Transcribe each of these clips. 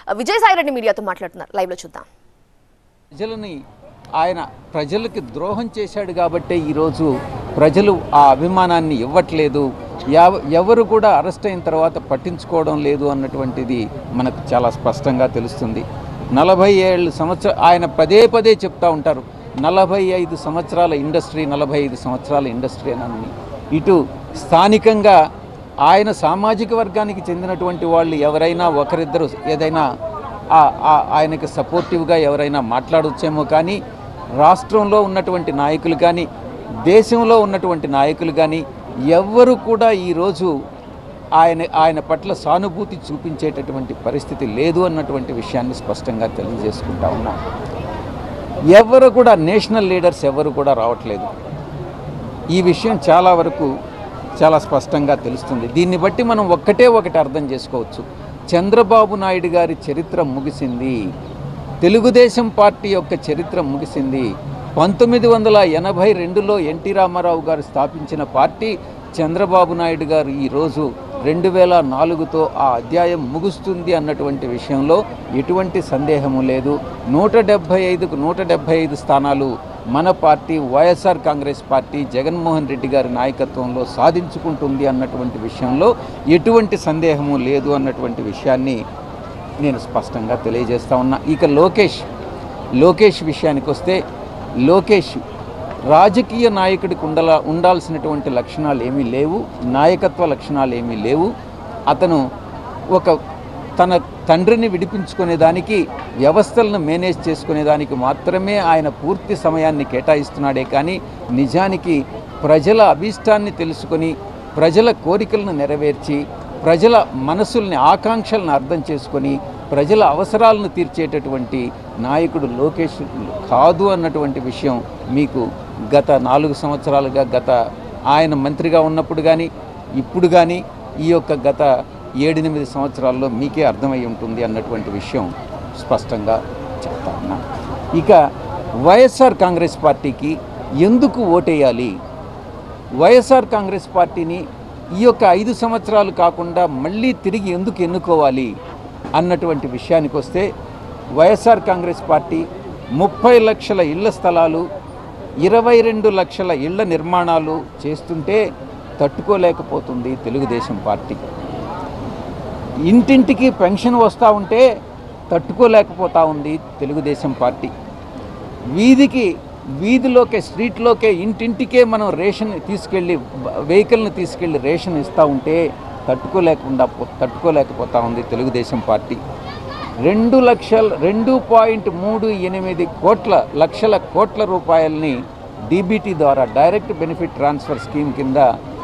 విజయసాయిరెడ్డి మీడియాతో మాట్లాడుతున్నారు లైవ్ లో చూద్దాం ప్రజలని ఆయన ప్రజలకి ద్రోహం చేశాడు కాబట్టే ఈరోజు ప్రజలు ఆ అభిమానాన్ని ఇవ్వట్లేదు ఎవ- ఎవరు కూడా అరెస్ట్ అయిన తర్వాత పట్టించుకోవడం లేదు అన్నటువంటిది మనకు చాలా స్పష్టంగా తెలుస్తుంది నలభై ఏళ్ళు సంవత్సర ఆయన పదే పదే చెప్తా ఉంటారు నలభై ఐదు సంవత్సరాల ఇండస్ట్రీ నలభై ఐదు సంవత్సరాల ఇండస్ట్రీ అని ఇటు స్థానికంగా ఆయన సామాజిక వర్గానికి చెందినటువంటి వాళ్ళు ఎవరైనా ఒకరిద్దరు ఏదైనా ఆ- ఆ- ఆయనకి సపోర్టివ్గా ఎవరైనా మాట్లాడవచ్చేమో కానీ రాష్ట్రంలో ఉన్నటువంటి నాయకులు కానీ దేశంలో ఉన్నటువంటి నాయకులు కానీ ఎవ్వరు కూడా ఈరోజు ఆయన ఆయన పట్ల సానుభూతి చూపించేటటువంటి పరిస్థితి లేదు అన్నటువంటి విషయాన్ని స్పష్టంగా తెలియజేసుకుంటా ఉన్నాం ఎవరు కూడా నేషనల్ లీడర్స్ ఎవరు కూడా రావట్లేదు ఈ విషయం చాలా వరకు చాలా స్పష్టంగా తెలుస్తుంది దీన్ని బట్టి మనం ఒక్కటే ఒకటి అర్థం చేసుకోవచ్చు చంద్రబాబు నాయుడు గారి చరిత్ర ముగిసింది తెలుగుదేశం పార్టీ యొక్క చరిత్ర ముగిసింది పంతొమ్మిది వందల ఎనభై రెండులో ఎన్టీ రామారావు గారు స్థాపించిన పార్టీ చంద్రబాబు నాయుడు గారు ఈరోజు రెండు వేల నాలుగుతో ఆ అధ్యాయం ముగుస్తుంది అన్నటువంటి విషయంలో ఎటువంటి సందేహము లేదు నూట డెబ్భై ఐదుకు నూట డెబ్భై ఐదు స్థానాలు మన పార్టీ వైఎస్ఆర్ కాంగ్రెస్ పార్టీ జగన్మోహన్ రెడ్డి గారి నాయకత్వంలో సాధించుకుంటుంది అన్నటువంటి విషయంలో ఎటువంటి సందేహము లేదు అన్నటువంటి విషయాన్ని నేను స్పష్టంగా తెలియజేస్తా ఉన్నా ఇక లోకేష్ లోకేష్ విషయానికి వస్తే లోకేష్ రాజకీయ నాయకుడికి ఉండల ఉండాల్సినటువంటి లక్షణాలు ఏమీ లేవు నాయకత్వ లక్షణాలు ఏమీ లేవు అతను ఒక తన తండ్రిని విడిపించుకునేదానికి వ్యవస్థలను మేనేజ్ చేసుకునేదానికి మాత్రమే ఆయన పూర్తి సమయాన్ని కేటాయిస్తున్నాడే కానీ నిజానికి ప్రజల అభీష్టాన్ని తెలుసుకొని ప్రజల కోరికలను నెరవేర్చి ప్రజల మనసుల్ని ఆకాంక్షలను అర్థం చేసుకొని ప్రజల అవసరాలను తీర్చేటటువంటి నాయకుడు లోకేష్ కాదు అన్నటువంటి విషయం మీకు గత నాలుగు సంవత్సరాలుగా గత ఆయన మంత్రిగా ఉన్నప్పుడు కానీ ఇప్పుడు కానీ ఈ యొక్క గత ఏడెనిమిది సంవత్సరాల్లో మీకే అర్థమై ఉంటుంది అన్నటువంటి విషయం స్పష్టంగా చెప్తా ఉన్నా ఇక వైఎస్ఆర్ కాంగ్రెస్ పార్టీకి ఎందుకు ఓటేయాలి వైఎస్ఆర్ కాంగ్రెస్ పార్టీని ఈ యొక్క ఐదు సంవత్సరాలు కాకుండా మళ్ళీ తిరిగి ఎందుకు ఎన్నుకోవాలి అన్నటువంటి విషయానికి వస్తే వైఎస్ఆర్ కాంగ్రెస్ పార్టీ ముప్పై లక్షల ఇళ్ల స్థలాలు ఇరవై రెండు లక్షల ఇళ్ల నిర్మాణాలు చేస్తుంటే తట్టుకోలేకపోతుంది తెలుగుదేశం పార్టీ ఇంటింటికి పెన్షన్ వస్తూ ఉంటే తట్టుకోలేకపోతా ఉంది తెలుగుదేశం పార్టీ వీధికి వీధిలోకే స్ట్రీట్లోకే ఇంటింటికే మనం రేషన్ తీసుకెళ్ళి బ- వెహికల్ని తీసుకెళ్ళి రేషన్ ఇస్తూ ఉంటే తట్టుకోలేకుండా పో- తట్టుకోలేకపోతా ఉంది తెలుగుదేశం పార్టీ రెండు లక్షల రెండు పాయింట్ మూడు ఎనిమిది కోట్ల లక్షల కోట్ల రూపాయలని డీబీటీ ద్వారా డైరెక్ట్ బెనిఫిట్ ట్రాన్స్ఫర్ స్కీమ్ కింద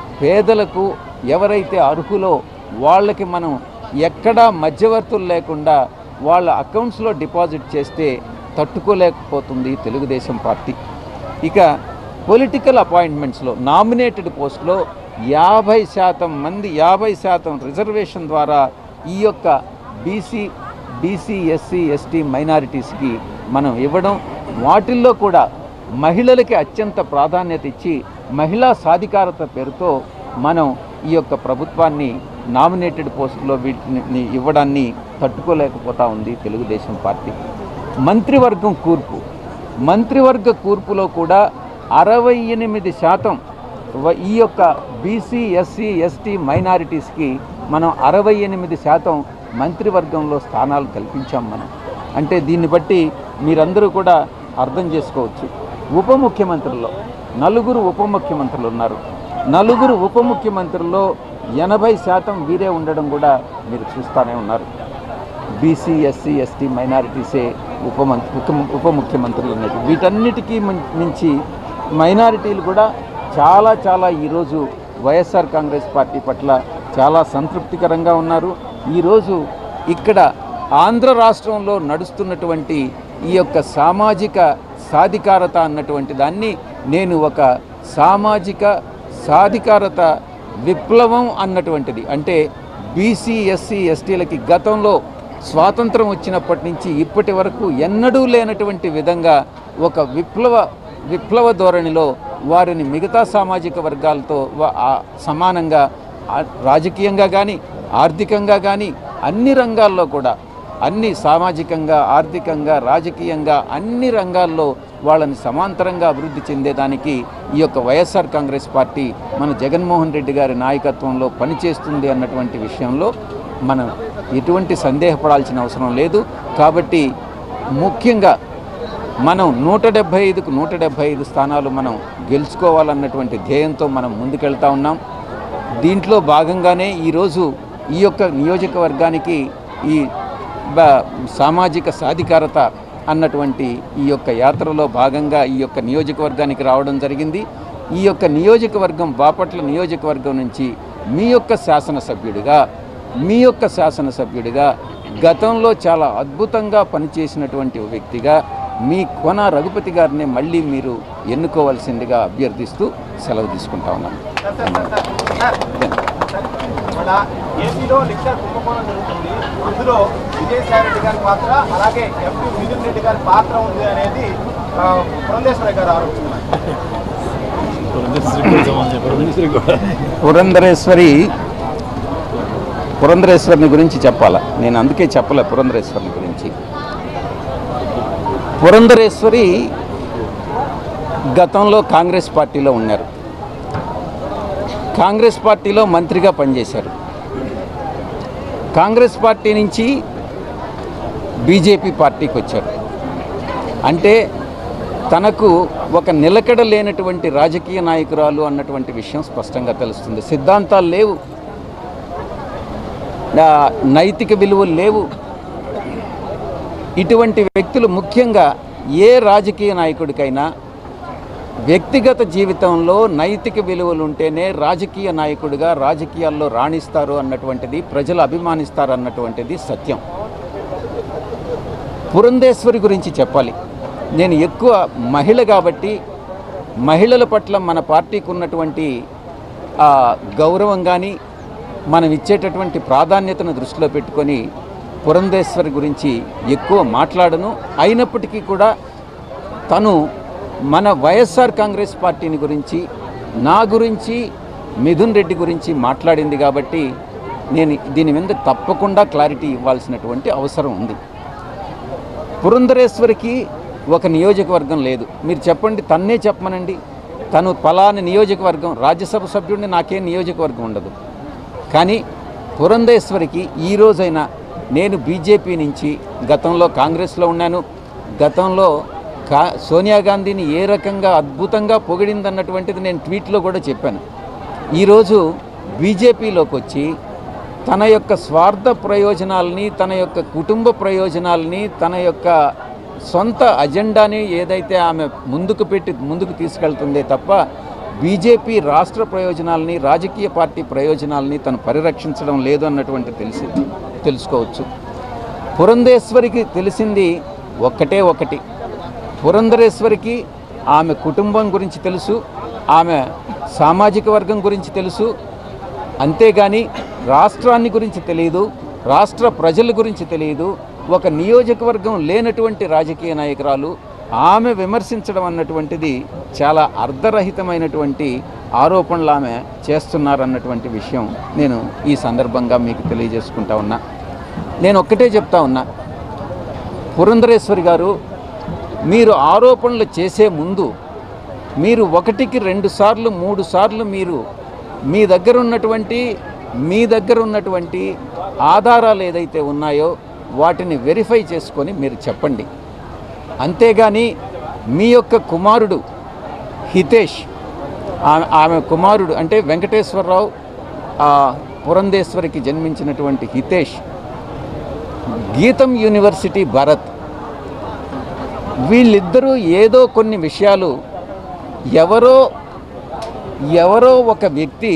పేదలకు ఎవరైతే అర్హులో వాళ్ళకి మనం ఎక్కడా మధ్యవర్తులు లేకుండా వాళ్ళ అకౌంట్స్లో డిపాజిట్ చేస్తే తట్టుకోలేకపోతుంది తెలుగుదేశం పార్టీ ఇక పొలిటికల్ అపాయింట్మెంట్స్లో నామినేటెడ్ పోస్ట్లో యాభై శాతం మంది యాభై శాతం రిజర్వేషన్ ద్వారా ఈ యొక్క బీసీ బీసీ ఎస్సీ ఎస్టీ మైనారిటీస్కి మనం ఇవ్వడం వాటిల్లో కూడా మహిళలకి అత్యంత ప్రాధాన్యత ఇచ్చి మహిళా సాధికారత పేరుతో మనం ఈ యొక్క ప్రభుత్వాన్ని నామినేటెడ్ పోస్టులో వీటిని ఇవ్వడాన్ని తట్టుకోలేకపోతా ఉంది తెలుగుదేశం పార్టీ మంత్రివర్గం కూర్పు మంత్రివర్గ కూర్పులో కూడా అరవై ఎనిమిది శాతం వ- ఈ యొక్క బీసీ ఎస్సీ ఎస్టీ మైనారిటీస్కి మనం అరవై ఎనిమిది శాతం మంత్రివర్గంలో స్థానాలు కల్పించాం మనం అంటే దీన్ని బట్టి మీరందరూ కూడా అర్థం చేసుకోవచ్చు ఉప ముఖ్యమంత్రుల్లో నలుగురు ఉప ముఖ్యమంత్రులు ఉన్నారు నలుగురు ఉప ముఖ్యమంత్రుల్లో ఎనభై శాతం వీరే ఉండడం కూడా మీరు చూస్తూనే ఉన్నారు బీసీ ఎస్సీ ఎస్టీ మైనారిటీసే ఉప మంత్రి ఉప- ఉప ముఖ్యమంత్రులు ఉన్నది వీటన్నిటికీ మిం- మించి మైనారిటీలు కూడా చాలా చాలా ఈరోజు వైఎస్ఆర్ కాంగ్రెస్ పార్టీ పట్ల చాలా సంతృప్తికరంగా ఉన్నారు ఈరోజు ఇక్కడ ఆంధ్ర రాష్ట్రంలో నడుస్తున్నటువంటి ఈ యొక్క సామాజిక సాధికారత అన్నటువంటి దాన్ని నేను ఒక సామాజిక సాధికారత విప్లవం అన్నటువంటిది అంటే బీసీ ఎస్సీ ఎస్టీలకి గతంలో స్వాతంత్రం వచ్చినప్పటి నుంచి ఇప్పటి వరకు ఎన్నడూ లేనటువంటి విధంగా ఒక విప్లవ విప్లవ ధోరణిలో వారిని మిగతా సామాజిక వర్గాలతో వ- ఆ సమానంగా ఆ- రాజకీయంగా కానీ ఆర్థికంగా కానీ అన్ని రంగాల్లో కూడా అన్ని సామాజికంగా ఆర్థికంగా రాజకీయంగా అన్ని రంగాల్లో వాళ్ళని సమాంతరంగా అభివృద్ధి చెందేదానికి ఈ యొక్క వైఎస్ఆర్ కాంగ్రెస్ పార్టీ మన జగన్మోహన్ రెడ్డి గారి నాయకత్వంలో పనిచేస్తుంది అన్నటువంటి విషయంలో మనం ఎటువంటి సందేహపడాల్సిన అవసరం లేదు కాబట్టి ముఖ్యంగా మనం నూట డెబ్భై ఐదుకు నూట డెబ్భై ఐదు స్థానాలు మనం గెలుచుకోవాలన్నటువంటి ధ్యేయంతో మనం ముందుకెళ్తా ఉన్నాం దీంట్లో భాగంగానే ఈరోజు ఈ యొక్క నియోజకవర్గానికి ఈ బ- సామాజిక సాధికారత అన్నటువంటి ఈ యొక్క యాత్రలో భాగంగా ఈ యొక్క నియోజకవర్గానికి రావడం జరిగింది ఈ యొక్క నియోజకవర్గం బాపట్ల నియోజకవర్గం నుంచి మీ యొక్క శాసనసభ్యుడిగా మీ యొక్క శాసనసభ్యుడిగా గతంలో చాలా అద్భుతంగా పనిచేసినటువంటి ఓ వ్యక్తిగా మీ కొన రఘుపతి గారిని మళ్ళీ మీరు ఎన్నుకోవాల్సిందిగా అభ్యర్థిస్తూ సెలవు తీసుకుంటా ఉన్నాను మన ఏపీలో లిక్కర్ కుంభకోణం జరుగుతుంది అందులో విజయసాయి రెడ్డి గారి పాత్ర అలాగే ఎంపీ మిథున్ రెడ్డి గారి పాత్ర ఉంది అనేది ఆ, పురంధేశ్వరి గారు ఆరోపిస్తున్నారు పురంధరేశ్వరి పురంధరేశ్వరిని గురించి చెప్పాలా నేను అందుకే చెప్పలే పురంధరేశ్వరిని గురించి పురంధరేశ్వరి గతంలో కాంగ్రెస్ పార్టీలో ఉన్నారు కాంగ్రెస్ పార్టీలో మంత్రిగా పనిచేశారు కాంగ్రెస్ పార్టీ నుంచి బీజేపీ పార్టీకి వచ్చారు అంటే తనకు ఒక నిలకడ లేనటువంటి రాజకీయ నాయకురాలు అన్నటువంటి విషయం స్పష్టంగా తెలుస్తుంది సిద్ధాంతాలు లేవు ఆ, నైతిక విలువలు లేవు ఇటువంటి వ్యక్తులు ముఖ్యంగా ఏ రాజకీయ నాయకుడికైనా వ్యక్తిగత జీవితంలో నైతిక విలువలు ఉంటేనే రాజకీయ నాయకుడిగా రాజకీయాల్లో రాణిస్తారు అన్నటువంటిది ప్రజలు అభిమానిస్తారు అన్నటువంటిది సత్యం పురంధేశ్వరి గురించి చెప్పాలి నేను ఎక్కువ మహిళ కాబట్టి మహిళల పట్ల మన పార్టీకి ఉన్నటువంటి ఆ, గౌరవం కానీ మనం ఇచ్చేటటువంటి ప్రాధాన్యతను దృష్టిలో పెట్టుకొని పురంధేశ్వరి గురించి ఎక్కువ మాట్లాడను అయినప్పటికీ కూడా తను మన వైఎస్ఆర్ కాంగ్రెస్ పార్టీని గురించి నా గురించి మిథున్ రెడ్డి గురించి మాట్లాడింది కాబట్టి నేను దీని మీద తప్పకుండా క్లారిటీ ఇవ్వాల్సినటువంటి అవసరం ఉంది పురంధరేశ్వరికి ఒక నియోజకవర్గం లేదు మీరు చెప్పండి తన్నే చెప్పమనండి తను పలాని నియోజకవర్గం రాజ్యసభ సభ్యుడిని నాకేం నియోజకవర్గం ఉండదు కానీ పురంధేశ్వరికి ఈ రోజైనా నేను బీజేపీ నుంచి గతంలో కాంగ్రెస్లో ఉన్నాను గతంలో కా సోనియా గాంధీని ఏ రకంగా అద్భుతంగా పొగిడిందన్నటువంటిది నేను ట్వీట్లో కూడా చెప్పాను ఈరోజు బీజేపీలోకి వచ్చి తన యొక్క స్వార్థ ప్రయోజనాలని తన యొక్క కుటుంబ ప్రయోజనాలని తన యొక్క సొంత అజెండాని ఏదైతే ఆమె ముందుకు పెట్టి ముందుకు తీసుకెళ్తుందే తప్ప బీజేపీ రాష్ట్ర ప్రయోజనాలని రాజకీయ పార్టీ ప్రయోజనాలని తను పరిరక్షించడం లేదు అన్నటువంటి తెలిసి తెలుసుకోవచ్చు పురంధేశ్వరికి తెలిసింది ఒక్కటే ఒకటి పురంధరేశ్వరికి ఆమె కుటుంబం గురించి తెలుసు ఆమె సామాజిక వర్గం గురించి తెలుసు అంతేగాని రాష్ట్రాన్ని గురించి తెలియదు రాష్ట్ర ప్రజల గురించి తెలియదు ఒక నియోజకవర్గం లేనటువంటి రాజకీయ నాయకురాలు ఆమె విమర్శించడం అన్నటువంటిది చాలా అర్ధరహితమైనటువంటి ఆరోపణలు ఆమె చేస్తున్నారన్నటువంటి విషయం నేను ఈ సందర్భంగా మీకు తెలియజేసుకుంటా ఉన్నా నేను ఒక్కటే చెప్తా ఉన్నా పురంధరేశ్వరి గారు మీరు ఆరోపణలు చేసే ముందు మీరు ఒకటికి రెండు సార్లు మూడు సార్లు మీరు మీ దగ్గర ఉన్నటువంటి మీ దగ్గర ఉన్నటువంటి ఆధారాలు ఏదైతే ఉన్నాయో వాటిని వెరిఫై చేసుకొని మీరు చెప్పండి అంతేగాని మీ యొక్క కుమారుడు హితేష్ ఆమె ఆమె కుమారుడు అంటే వెంకటేశ్వరరావు ఆ పురంధేశ్వరికి జన్మించినటువంటి హితేష్ గీతం యూనివర్సిటీ భరత్ వీళ్ళిద్దరూ ఏదో కొన్ని విషయాలు ఎవరో ఎవరో ఒక వ్యక్తి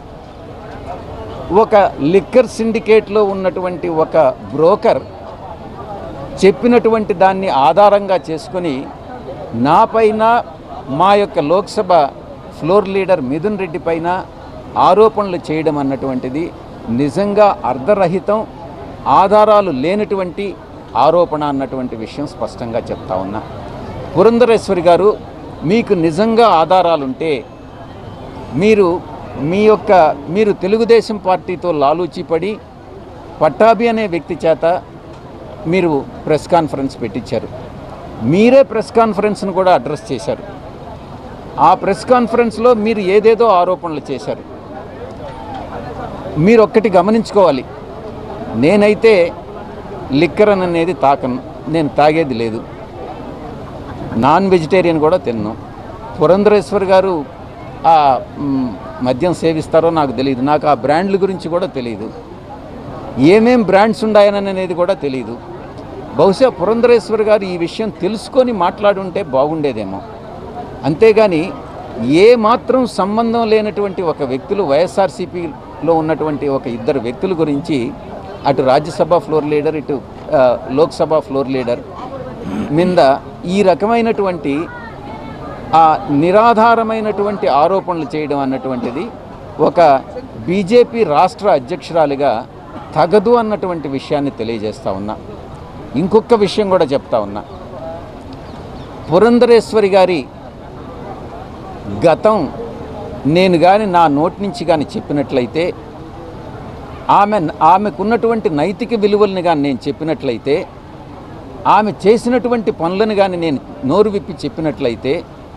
ఒక లిక్కర్ సిండికేట్లో ఉన్నటువంటి ఒక బ్రోకర్ చెప్పినటువంటి దాన్ని ఆధారంగా చేసుకొని నాపైన మా యొక్క లోక్సభ ఫ్లోర్ లీడర్ మిథున్ రెడ్డి పైన ఆరోపణలు చేయడం అన్నటువంటిది నిజంగా అర్ధరహితం ఆధారాలు లేనటువంటి ఆరోపణ అన్నటువంటి విషయం స్పష్టంగా చెప్తా ఉన్నా పురంధరేశ్వరి గారు మీకు నిజంగా ఆధారాలుంటే మీరు మీ యొక్క మీరు తెలుగుదేశం పార్టీతో లాలూచిపడి పట్టాభి అనే వ్యక్తి చేత మీరు ప్రెస్ కాన్ఫరెన్స్ పెట్టించారు మీరే ప్రెస్ కాన్ఫరెన్స్ను కూడా అడ్రస్ చేశారు ఆ ప్రెస్ కాన్ఫరెన్స్లో మీరు ఏదేదో ఆరోపణలు చేశారు మీరు ఒక్కటి గమనించుకోవాలి నేనైతే లిక్కర్ అని అనేది తాకను నేను తాగేది లేదు నాన్ వెజిటేరియన్ కూడా తిన్నాను పురంధరేశ్వర్ గారు ఆ మ్, మద్యం సేవిస్తారో నాకు తెలియదు నాకు ఆ బ్రాండ్ల గురించి కూడా తెలియదు ఏమేం బ్రాండ్స్ ఉన్నాయని అనేది కూడా తెలియదు బహుశా పురంధరేశ్వర్ గారు ఈ విషయం తెలుసుకొని మాట్లాడుంటే బాగుండేదేమో అంతేగాని ఏ మాత్రం సంబంధం లేనటువంటి ఒక వ్యక్తులు వైఎస్ఆర్సీపీలో ఉన్నటువంటి ఒక ఇద్దరు వ్యక్తుల గురించి అటు రాజ్యసభ ఫ్లోర్ లీడర్ ఇటు ఆ, లోక్సభ ఫ్లోర్ లీడర్ మీద ఈ రకమైనటువంటి ఆ నిరాధారమైనటువంటి ఆరోపణలు చేయడం అన్నటువంటిది ఒక బీజేపీ రాష్ట్ర అధ్యక్షురాలిగా తగదు అన్నటువంటి విషయాన్ని తెలియజేస్తా ఉన్నా ఇంకొక విషయం కూడా చెప్తా ఉన్నా పురంధరేశ్వరి గారి గతం నేను కానీ నా నోటి నుంచి కానీ చెప్పినట్లయితే ఆమె ఆమెకున్నటువంటి నైతిక విలువల్ని కానీ నేను చెప్పినట్లయితే ఆమె చేసినటువంటి పనులను కానీ నేను నోరు విప్పి చెప్పినట్లయితే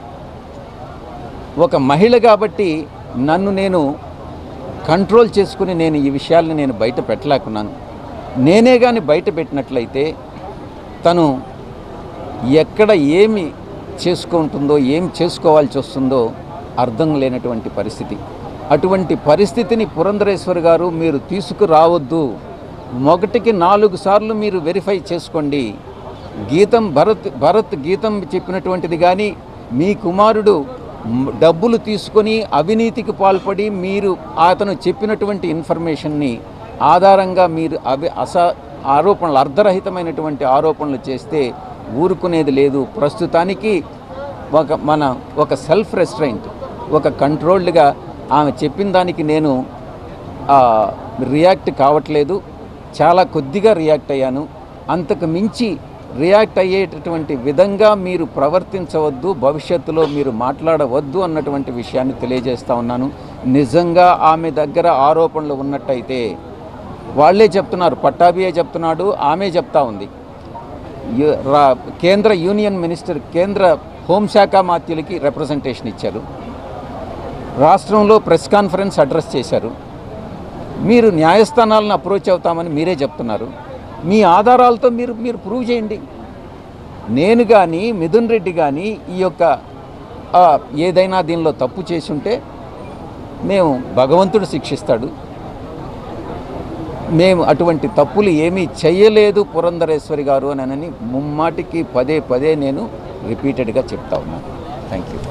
ఒక మహిళ కాబట్టి నన్ను నేను కంట్రోల్ చేసుకుని నేను ఈ విషయాల్ని నేను బయట పెట్టలేకున్నాను నేనే కానీ బయట పెట్టినట్లయితే తను ఎక్కడ ఏమి చేసుకుంటుందో ఏం చేసుకోవాల్సి వస్తుందో అర్థం లేనటువంటి పరిస్థితి అటువంటి పరిస్థితిని పురంధరేశ్వర్ గారు మీరు తీసుకురావద్దు మొదటికి నాలుగు సార్లు మీరు వెరిఫై చేసుకోండి గీతం భరత్ భరత్ గీతం చెప్పినటువంటిది కానీ మీ కుమారుడు మ్, డబ్బులు తీసుకొని అవినీతికి పాల్పడి మీరు అతను చెప్పినటువంటి ఇన్ఫర్మేషన్ని ఆధారంగా మీరు అవి అస ఆరోపణలు అర్ధరహితమైనటువంటి ఆరోపణలు చేస్తే ఊరుకునేది లేదు ప్రస్తుతానికి ఒక మన ఒక సెల్ఫ్ రెస్ట్రైంట్ ఒక కంట్రోల్డ్గా ఆమె చెప్పిన దానికి నేను ఆ, రియాక్ట్ కావట్లేదు చాలా కొద్దిగా రియాక్ట్ అయ్యాను అంతకు మించి రియాక్ట్ అయ్యేటటువంటి విధంగా మీరు ప్రవర్తించవద్దు భవిష్యత్తులో మీరు మాట్లాడవద్దు అన్నటువంటి విషయాన్ని తెలియజేస్తా ఉన్నాను నిజంగా ఆమె దగ్గర ఆరోపణలు ఉన్నట్టయితే వాళ్ళే చెప్తున్నారు పట్టాభియే చెప్తున్నాడు ఆమె చెప్తా ఉంది యు- రా- కేంద్ర యూనియన్ మినిస్టర్ కేంద్ర హోంశాఖ మాత్యులకి రిప్రజెంటేషన్ ఇచ్చారు రాష్ట్రంలో ప్రెస్ కాన్ఫరెన్స్ అడ్రస్ చేశారు మీరు న్యాయస్థానాలను అప్రోచ్ అవుతామని మీరే చెప్తున్నారు మీ ఆధారాలతో మీరు మీరు ప్రూవ్ చేయండి నేను కానీ మిథున్ రెడ్డి కానీ ఈ యొక్క ఆ, ఏదైనా దీనిలో తప్పు చేసి ఉంటే మేము భగవంతుడు శిక్షిస్తాడు మేము అటువంటి తప్పులు ఏమీ చెయ్యలేదు పురంధరేశ్వరి గారు అని అని ముమ్మాటికి పదే పదే నేను రిపీటెడ్గా చెప్తా ఉన్నాను థ్యాంక్ యూ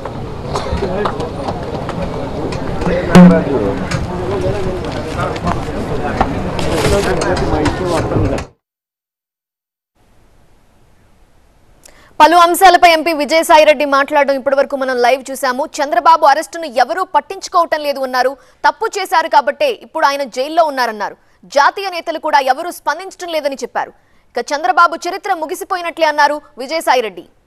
పలు అంశాలపై ఎంపీ విజయసాయిరెడ్డి మాట్లాడడం ఇప్పటివరకు మనం లైవ్ చూసాము చంద్రబాబు అరెస్టును ఎవరూ పట్టించుకోవటం లేదు అన్నారు తప్పు చేశారు కాబట్టే ఇప్పుడు ఆయన జైల్లో ఉన్నారన్నారు జాతీయ నేతలు కూడా ఎవరూ స్పందించడం లేదని చెప్పారు ఇక చంద్రబాబు చరిత్ర ముగిసిపోయినట్లే అన్నారు విజయసాయిరెడ్డి